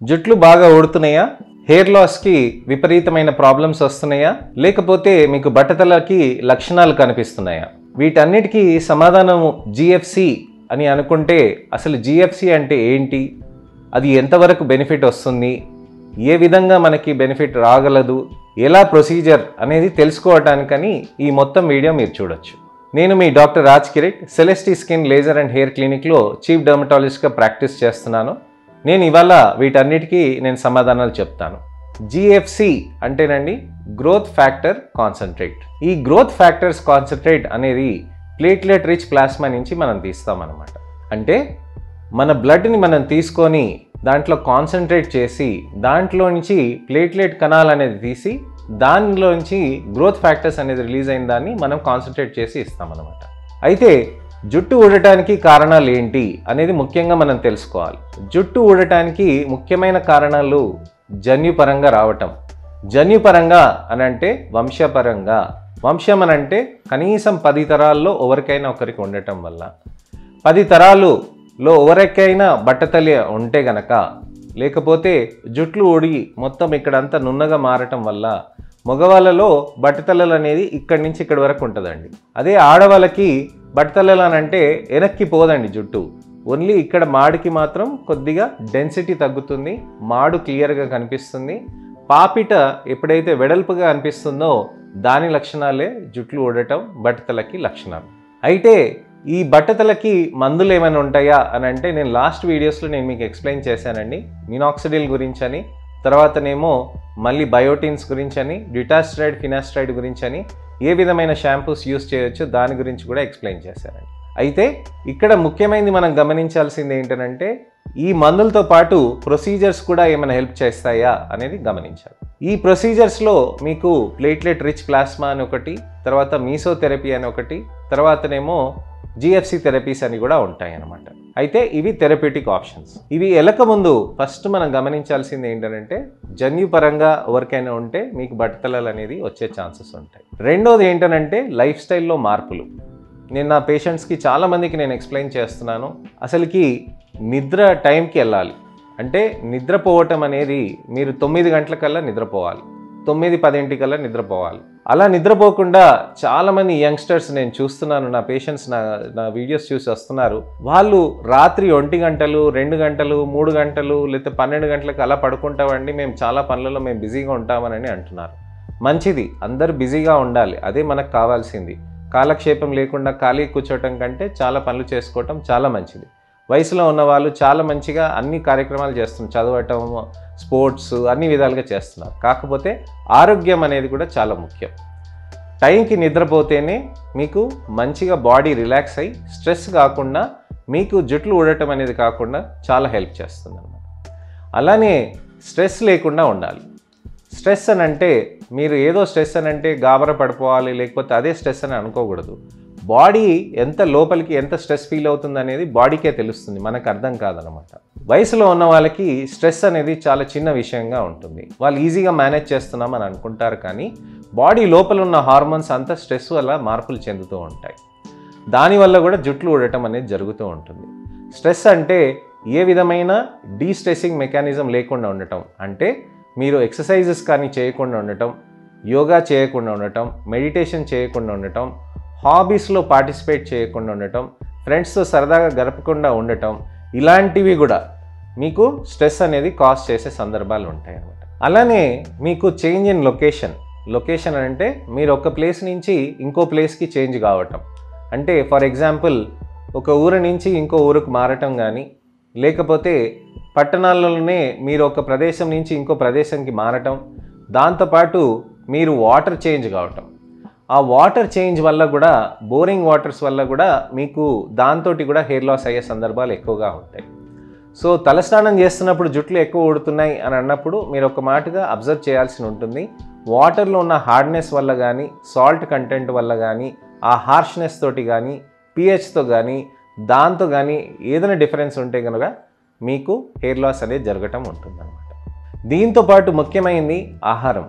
జుట్లు బాగా ఊడుతున్నాయా హెయిర్ లాస్కి విపరీతమైన ప్రాబ్లమ్స్ వస్తున్నాయా లేకపోతే మీకు బట్టతలకి లక్షణాలు కనిపిస్తున్నాయా వీటన్నిటికీ సమాధానం జిఎఫ్సి అని అనుకుంటే అసలు జిఎఫ్సి అంటే ఏంటి అది ఎంతవరకు బెనిఫిట్ వస్తుంది ఏ విధంగా మనకి బెనిఫిట్ రాగలదు ఎలా ప్రొసీజర్ అనేది తెలుసుకోవటానికని ఈ మొత్తం వీడియో మీరు చూడొచ్చు నేను మీ doctor Raj Kiret Celestee skin laser and hair క్లినిక్లో చీఫ్ డర్మటాలజిస్ట్గా ప్రాక్టీస్ చేస్తున్నాను నేను ఇవాళ వీటన్నిటికీ నేను సమాధానాలు చెప్తాను జిఎఫ్సి అంటేనండి గ్రోత్ ఫ్యాక్టర్ కాన్సన్ట్రేట్ ఈ గ్రోత్ ఫ్యాక్టర్స్ కాన్సన్ట్రేట్ అనేది ప్లేట్లెట్ రిచ్ ప్లాస్మా నుంచి మనం తీస్తామన్నమాట అంటే మన బ్లడ్ని మనం తీసుకొని దాంట్లో కాన్సన్ట్రేట్ చేసి దాంట్లో నుంచి ప్లేట్లెట్ కణాలు అనేది తీసి దానిలోంచి గ్రోత్ ఫ్యాక్టర్స్ అనేది రిలీజ్ అయిన దాన్ని మనం కాన్సన్ట్రేట్ చేసి ఇస్తామన్నమాట అయితే జుట్టు ఊడటానికి కారణాలు ఏంటి అనేది ముఖ్యంగా మనం తెలుసుకోవాలి జుట్టు ఊడటానికి ముఖ్యమైన కారణాలు జన్యుపరంగా రావటం జన్యుపరంగా అని అంటే వంశపరంగా వంశం అని అంటే కనీసం పది తరాల్లో ఎవరికైనా ఒకరికి ఉండటం వల్ల పది తరాలులో ఎవరికైనా బట్టతలి ఉంటే గనక లేకపోతే జుట్లు ఊడి మొత్తం ఇక్కడంతా నున్నగా మారటం వల్ల మగవాళ్ళలో బట్టతలలు అనేది ఇక్కడి నుంచి ఇక్కడి వరకు ఉంటుందండి అదే ఆడవాళ్ళకి బట్టతలలు అని అంటే వెనక్కి పోదండి జుట్టు ఓన్లీ ఇక్కడ మాడికి మాత్రం కొద్దిగా డెన్సిటీ తగ్గుతుంది మాడు క్లియర్గా కనిపిస్తుంది పాపిట ఎప్పుడైతే వెడల్పుగా అనిపిస్తుందో దాని లక్షణాలే జుట్లు ఊడటం బట్టతలకి లక్షణాలు అయితే ఈ బట్టతలకి మందులు ఏమైనా ఉంటాయా అని అంటే నేను లాస్ట్ వీడియోస్లో నేను మీకు ఎక్స్ప్లెయిన్ చేశానండి మినాక్సిడిల్ గురించి అని తర్వాతనేమో మళ్ళీ బయోటిన్స్ గురించి అని డ్యూటాస్ట్రైడ్ ఫినాస్ట్రైడ్ గురించి అని ఏ విధమైన షాంపూస్ యూస్ చేయొచ్చు దాని గురించి కూడా ఎక్స్ప్లెయిన్ చేశానండి అయితే ఇక్కడ ముఖ్యమైనది మనం గమనించాల్సింది ఏంటంటే ఈ మందులతో పాటు ప్రొసీజర్స్ కూడా ఏమైనా హెల్ప్ చేస్తాయా అనేది గమనించాలి ఈ ప్రొసీజర్స్లో మీకు ప్లేట్లెట్ రిచ్ ప్లాస్మా అని ఒకటి తర్వాత మీసోథెరపీ అని ఒకటి తర్వాతనేమో జిఎఫ్సి థెరపీస్ అని కూడా ఉంటాయి అన్నమాట అయితే ఇవి థెరప్యూటిక్ ఆప్షన్స్ ఇవి ఎలక ముందు ఫస్ట్ మనం గమనించాల్సింది ఏంటంటే జన్యుపరంగా ఎవరికైనా ఉంటే మీకు బట్టతలలు అనేది వచ్చే ఛాన్సెస్ ఉంటాయి రెండోది ఏంటంటే లైఫ్ స్టైల్లో మార్పులు నేను నా పేషెంట్స్కి చాలామందికి నేను ఎక్స్ప్లెయిన్ చేస్తున్నాను అసలుకి నిద్ర టైంకి వెళ్ళాలి అంటే నిద్రపోవటం అనేది మీరు తొమ్మిది గంటలకల్లా నిద్రపోవాలి తొమ్మిది పదింటికల్లా నిద్రపోవాలి అలా నిద్రపోకుండా చాలామంది యంగ్స్టర్స్ నేను చూస్తున్నాను నా పేషెంట్స్ నా నా వీడియోస్ చూసి వస్తున్నారు వాళ్ళు రాత్రి ఒంటి గంటలు రెండు గంటలు మూడు గంటలు లేకపోతే పన్నెండు గంటలకు అలా పడుకుంటామండి మేము చాలా పనులలో మేము బిజీగా ఉంటామని అంటున్నారు మంచిది అందరు బిజీగా ఉండాలి అదే మనకు కావాల్సింది కాలక్షేపం లేకుండా ఖాళీ కూర్చోవటం కంటే చాలా పనులు చేసుకోవటం చాలా మంచిది వయసులో ఉన్న వాళ్ళు చాలా మంచిగా అన్ని కార్యక్రమాలు చేస్తున్నారు చదవటం స్పోర్ట్స్ అన్ని విధాలుగా చేస్తున్నారు కాకపోతే ఆరోగ్యం అనేది కూడా చాలా ముఖ్యం టైంకి నిద్రపోతేనే మీకు మంచిగా బాడీ రిలాక్స్ అయ్యి స్ట్రెస్ కాకుండా మీకు జుట్లు ఊడటం అనేది కాకుండా చాలా హెల్ప్ చేస్తుంది అనమాట అలానే స్ట్రెస్ లేకుండా ఉండాలి స్ట్రెస్ అని అంటే మీరు ఏదో స్ట్రెస్ అని అంటే గాబర పడిపోవాలి లేకపోతే అదే స్ట్రెస్ అని అనుకోకూడదు బాడీ ఎంత లోపలికి ఎంత స్ట్రెస్ ఫీల్ అవుతుంది అనేది బాడీకే తెలుస్తుంది మనకు అర్థం కాదనమాట వయసులో ఉన్న వాళ్ళకి స్ట్రెస్ అనేది చాలా చిన్న విషయంగా ఉంటుంది వాళ్ళు ఈజీగా మేనేజ్ చేస్తున్నామని అనుకుంటారు కానీ బాడీ లోపల ఉన్న హార్మోన్స్ అంతా స్ట్రెస్ వల్ల మార్పులు చెందుతూ ఉంటాయి దానివల్ల కూడా జుట్లు ఊడటం అనేది జరుగుతూ ఉంటుంది స్ట్రెస్ అంటే ఏ విధమైన డీస్ట్రెస్సింగ్ మెకానిజం లేకుండా ఉండటం అంటే మీరు ఎక్సర్సైజెస్ కానీ చేయకుండా ఉండటం యోగా చేయకుండా ఉండటం మెడిటేషన్ చేయకుండా ఉండటం హాబీస్లో పార్టిసిపేట్ చేయకుండా ఉండటం ఫ్రెండ్స్తో సరదాగా గడపకుండా ఉండటం ఇలాంటివి కూడా మీకు స్ట్రెస్ అనేది కాజ్ చేసే సందర్భాలు ఉంటాయి అన్నమాట అలానే మీకు చేంజ్ ఇన్ లొకేషన్ లొకేషన్ అంటే మీరు ఒక ప్లేస్ నుంచి ఇంకో ప్లేస్కి చేంజ్ కావటం అంటే ఫర్ ఎగ్జాంపుల్ ఒక ఊరు నుంచి ఇంకో ఊరుకు మారటం కానీ లేకపోతే పట్టణాల్లోనే మీరు ఒక ప్రదేశం నుంచి ఇంకో ప్రదేశంకి మారటం దాంతోపాటు మీరు వాటర్ చేంజ్ కావటం ఆ వాటర్ చేంజ్ వల్ల కూడా బోరింగ్ వాటర్స్ వల్ల కూడా మీకు దాంతో కూడా హెయిర్ లాస్ అయ్యే సందర్భాలు ఎక్కువగా ఉంటాయి సో తలస్నానం చేస్తున్నప్పుడు జుట్లు ఎక్కువ ఊడుతున్నాయి అని అన్నప్పుడు మీరు ఒక మాటగా అబ్జర్వ్ చేయాల్సి ఉంటుంది వాటర్లో ఉన్న హార్డ్నెస్ వల్ల కానీ సాల్ట్ కంటెంట్ వల్ల కానీ ఆ హార్ష్నెస్ తోటి కానీ పిహెచ్తో కానీ దాంతో కానీ ఏదైనా డిఫరెన్స్ ఉంటే కనుక మీకు హెయిర్ లాస్ అనేది జరగటం ఉంటుందన్నమాట దీంతో పాటు ముఖ్యమైనది ఆహారం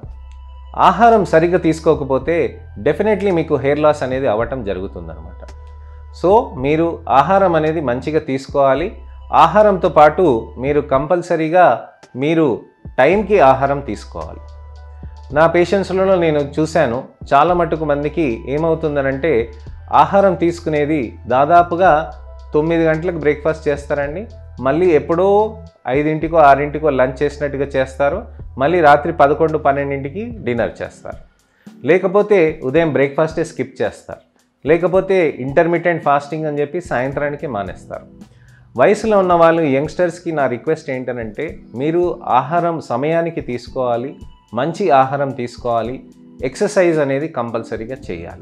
ఆహారం సరిగ్గా తీసుకోకపోతే డెఫినెట్లీ మీకు హెయిర్ లాస్ అనేది అవ్వటం జరుగుతుందన్నమాట సో మీరు ఆహారం అనేది మంచిగా తీసుకోవాలి ఆహారంతో పాటు మీరు కంపల్సరీగా మీరు టైంకి ఆహారం తీసుకోవాలి నా పేషెంట్స్లలో నేను చూశాను చాలా మటుకు మందికి ఏమవుతుందనంటే ఆహారం తీసుకునేది దాదాపుగా తొమ్మిది గంటలకు బ్రేక్ఫాస్ట్ చేస్తారండి మళ్ళీ ఎప్పుడో ఐదింటికో ఆరింటికో లంచ్ చేసినట్టుగా చేస్తారు మళ్ళీ రాత్రి పదకొండు పన్నెండింటికి డిన్నర్ చేస్తారు లేకపోతే ఉదయం బ్రేక్ఫాస్టే స్కిప్ చేస్తారు లేకపోతే ఇంటర్మీడియట్ ఫాస్టింగ్ అని చెప్పి సాయంత్రానికి మానేస్తారు వయసులో ఉన్న వాళ్ళు యంగ్స్టర్స్కి నా రిక్వెస్ట్ ఏంటనంటే మీరు ఆహారం సమయానికి తీసుకోవాలి మంచి ఆహారం తీసుకోవాలి ఎక్సర్సైజ్ అనేది కంపల్సరీగా చేయాలి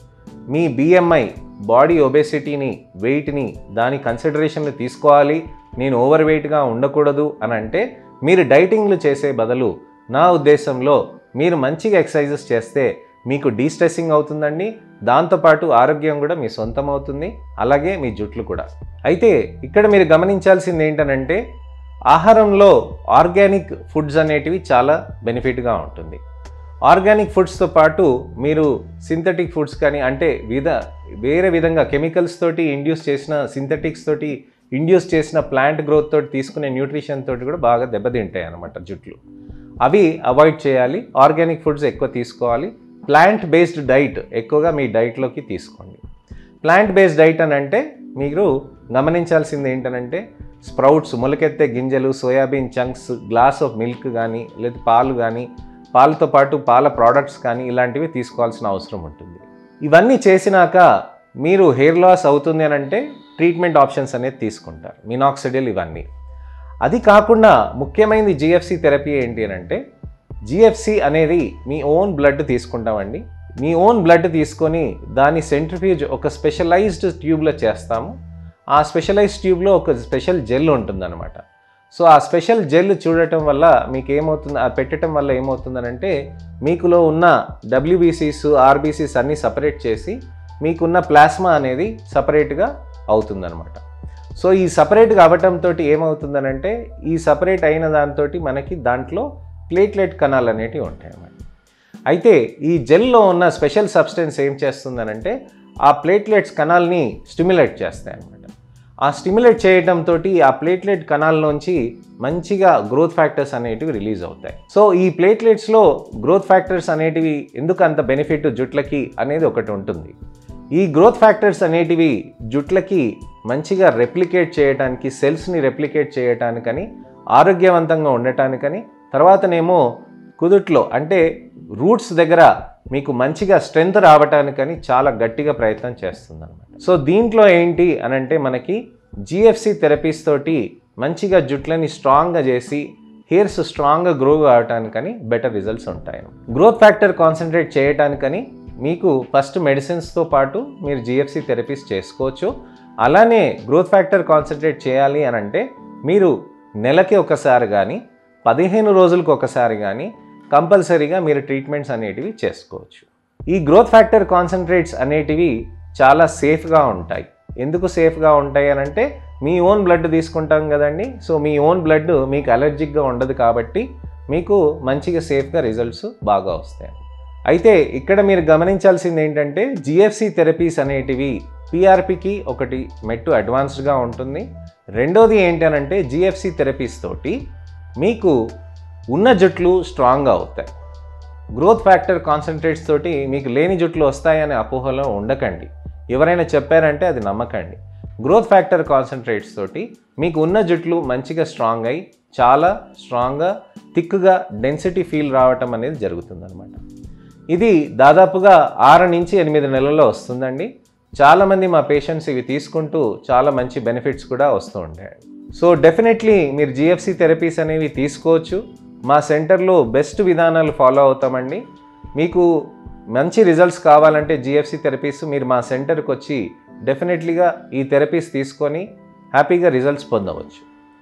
మీ బిఎంఐ బాడీ ఒబేసిటీని వెయిట్ని దాని కన్సిడరేషన్లు తీసుకోవాలి నేను ఓవర్ వెయిట్గా ఉండకూడదు అని అంటే మీరు డైటింగ్లు చేసే బదులు నా ఉద్దేశంలో మీరు మంచిగా ఎక్సర్సైజెస్ చేస్తే మీకు డీస్ట్రెస్సింగ్ అవుతుందండి దాంతోపాటు ఆరోగ్యం కూడా మీ సొంతం అవుతుంది అలాగే మీ జుట్లు కూడా అయితే ఇక్కడ మీరు గమనించాల్సింది ఏంటనంటే ఆహారంలో ఆర్గానిక్ ఫుడ్స్ అనేటివి చాలా బెనిఫిట్గా ఉంటుంది ఆర్గానిక్ ఫుడ్స్తో పాటు మీరు సింథటిక్ ఫుడ్స్ కానీ అంటే విధ వేరే విధంగా కెమికల్స్ తోటి ఇండ్యూస్ చేసిన సింథటిక్స్ తోటి ఇండ్యూస్ చేసిన ప్లాంట్ గ్రోత్ తోటి తీసుకునే న్యూట్రిషన్ తోటి కూడా బాగా దెబ్బతింటాయి అన్నమాట జుట్లు అవి అవాయిడ్ చేయాలి ఆర్గానిక్ ఫుడ్స్ ఎక్కువ తీసుకోవాలి ప్లాంట్ బేస్డ్ డైట్ ఎక్కువగా మీ డైట్లోకి తీసుకోండి ప్లాంట్ బేస్డ్ డైట్ అని అంటే మీరు గమనించాల్సింది ఏంటనంటే స్ప్రౌట్స్ మొలకెత్తే గింజలు soybean chunks glass of milk కానీ లేదా పాలు కానీ పాలతో పాటు పాల ప్రోడక్ట్స్ కానీ ఇలాంటివి తీసుకోవాల్సిన అవసరం ఉంటుంది ఇవన్నీ చేసినాక మీరు హెయిర్ లాస్ అవుతుంది అని అంటే ట్రీట్మెంట్ ఆప్షన్స్ అనేది తీసుకుంటారు మినాక్సిడిల్ ఇవన్నీ అది కాకుండా ముఖ్యమైనది జిఎఫ్సి థెరపీ ఏంటి అని అంటే జిఎఫ్సి అనేది మీ ఓన్ బ్లడ్ తీసుకుంటామండి మీ ఓన్ బ్లడ్ తీసుకొని దాని సెంట్రిఫ్యూజ్ ఒక స్పెషలైజ్డ్ ట్యూబ్లో చేస్తాము ఆ స్పెషలైజ్డ్ ట్యూబ్లో ఒక స్పెషల్ జెల్ ఉంటుందన్నమాట సో ఆ స్పెషల్ జెల్ చూడటం వల్ల మీకు ఏమవుతుంది ఆ పెట్టడం వల్ల ఏమవుతుందనంటే మీకులో ఉన్న డబ్ల్యూబీసీస్ ఆర్బీసీస్ అన్నీ సపరేట్ చేసి మీకున్న ప్లాస్మా అనేది సపరేట్గా అవుతుందన్నమాట సో ఈ సపరేట్గా అవ్వటంతో ఏమవుతుందనంటే ఈ సపరేట్ అయిన దాంతో మనకి దాంట్లో ప్లేట్లెట్ కణాలు అనేటివి ఉంటాయి అన్నమాట అయితే ఈ జెల్లో ఉన్న స్పెషల్ సబ్స్టెన్స్ ఏం చేస్తుందనంటే ఆ ప్లేట్లెట్స్ కణాలని స్టిమ్యులేట్ చేస్తాయి అన్నమాట ఆ స్టిమ్యులేట్ చేయడంతో ఆ ప్లేట్లెట్ కణాల్లోంచి మంచిగా గ్రోత్ ఫ్యాక్టర్స్ అనేటివి రిలీజ్ అవుతాయి సో ఈ ప్లేట్లెట్స్లో గ్రోత్ ఫ్యాక్టర్స్ అనేటివి ఎందుకు అంత బెనిఫిట్ జుట్లకి అనేది ఒకటి ఉంటుంది ఈ గ్రోత్ ఫ్యాక్టర్స్ అనేటివి జుట్లకి మంచిగా రెప్లికేట్ చేయడానికి సెల్స్ని రెప్లికేట్ చేయటానికని ఆరోగ్యవంతంగా ఉండటానికని తర్వాతనేమో కుదుట్లో అంటే రూట్స్ దగ్గర మీకు మంచిగా స్ట్రెంగ్త్ రావటానికని చాలా గట్టిగా ప్రయత్నం చేస్తుంది అనమాట సో దీంట్లో ఏంటి అని అంటే మనకి జిఎఫ్సి థెరపీస్ తోటి మంచిగా జుట్లని స్ట్రాంగ్గా చేసి హెయిర్స్ స్ట్రాంగ్గా గ్రో అవటానికని బెటర్ రిజల్ట్స్ ఉంటాయి గ్రోత్ ఫ్యాక్టర్ కాన్సన్ట్రేట్ చేయటానికని మీకు ఫస్ట్ మెడిసిన్స్తో పాటు మీరు జిఎఫ్సి థెరపీస్ చేసుకోవచ్చు అలానే గ్రోత్ ఫ్యాక్టర్ కాన్సన్ట్రేట్ చేయాలి అని అంటే మీరు నెలకి ఒకసారి కానీ పదిహేను రోజులకు ఒకసారి కానీ కంపల్సరీగా మీరు ట్రీట్మెంట్స్ అనేటివి చేసుకోవచ్చు ఈ గ్రోత్ ఫ్యాక్టర్ కాన్సన్ట్రేట్స్ అనేటివి చాలా సేఫ్గా ఉంటాయి ఎందుకు సేఫ్గా ఉంటాయి అని అంటే మీ ఓన్ బ్లడ్ తీసుకుంటాం కదండి సో మీ ఓన్ బ్లడ్ మీకు అలర్జిక్గా ఉండదు కాబట్టి మీకు మంచిగా సేఫ్గా రిజల్ట్స్ బాగా వస్తాయి అయితే ఇక్కడ మీరు గమనించాల్సింది ఏంటంటే జిఎఫ్సి థెరపీస్ అనేటివి పిఆర్పికి ఒకటి మెట్టు అడ్వాన్స్డ్గా ఉంటుంది రెండోది ఏంటనంటే జిఎఫ్సి థెరపీస్ తోటి మీకు ఉన్న జుట్లు స్ట్రాంగ్గా అవుతాయి గ్రోత్ ఫ్యాక్టర్ కాన్సన్ట్రేట్స్ తోటి మీకు లేని జుట్లు వస్తాయనే అపోహలో ఉండకండి ఎవరైనా చెప్పారంటే అది నమ్మకండి గ్రోత్ ఫ్యాక్టర్ కాన్సన్ట్రేట్స్ తోటి మీకు ఉన్న జుట్లు మంచిగా స్ట్రాంగ్ అయి చాలా స్ట్రాంగ్గా థిక్గా డెన్సిటీ ఫీల్ రావటం అనేది జరుగుతుందన్నమాట ఇది దాదాపుగా ఆరు నుంచి ఎనిమిది నెలల్లో వస్తుందండి చాలామంది మా పేషెంట్స్ ఇవి తీసుకుంటూ చాలా మంచి బెనిఫిట్స్ కూడా వస్తూ ఉంటాయి సో డెఫినెట్లీ మీరు జిఎఫ్సి థెరపీస్ అనేవి తీసుకోవచ్చు మా సెంటర్లో బెస్ట్ విధానాలు ఫాలో అవుతామండి మీకు మంచి రిజల్ట్స్ కావాలంటే జిఎఫ్సి థెరపీస్ మీరు మా సెంటర్కి వచ్చి డెఫినెట్లీగా ఈ థెరపీస్ తీసుకొని హ్యాపీగా రిజల్ట్స్ పొందవచ్చు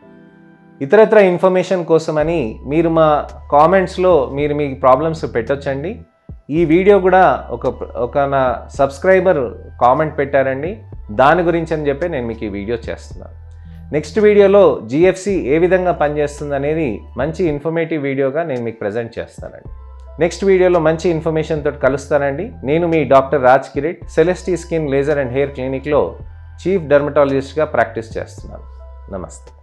ఇతరత్ర ఇన్ఫర్మేషన్ కోసమని మీరు మా కామెంట్స్లో మీరు మీ ప్రాబ్లమ్స్ పెట్టొచ్చండి ఈ వీడియో కూడా ఒక ఒక నా సబ్స్క్రైబర్ కామెంట్ పెట్టారండి దాని గురించి అని చెప్పి నేను మీకు ఈ వీడియో చేస్తున్నాను నెక్స్ట్ వీడియోలో జిఎఫ్సి ఏ విధంగా పనిచేస్తుంది అనేది మంచి ఇన్ఫర్మేటివ్ వీడియోగా నేను మీకు ప్రజెంట్ చేస్తానండి నెక్స్ట్ వీడియోలో మంచి ఇన్ఫర్మేషన్ తోటి కలుస్తానండి నేను మీ doctor Raj Kirit Celestee skin laser and hair క్లినిక్లో చీఫ్ డెర్మటాలజిస్ట్గా ప్రాక్టీస్ చేస్తున్నాను నమస్తే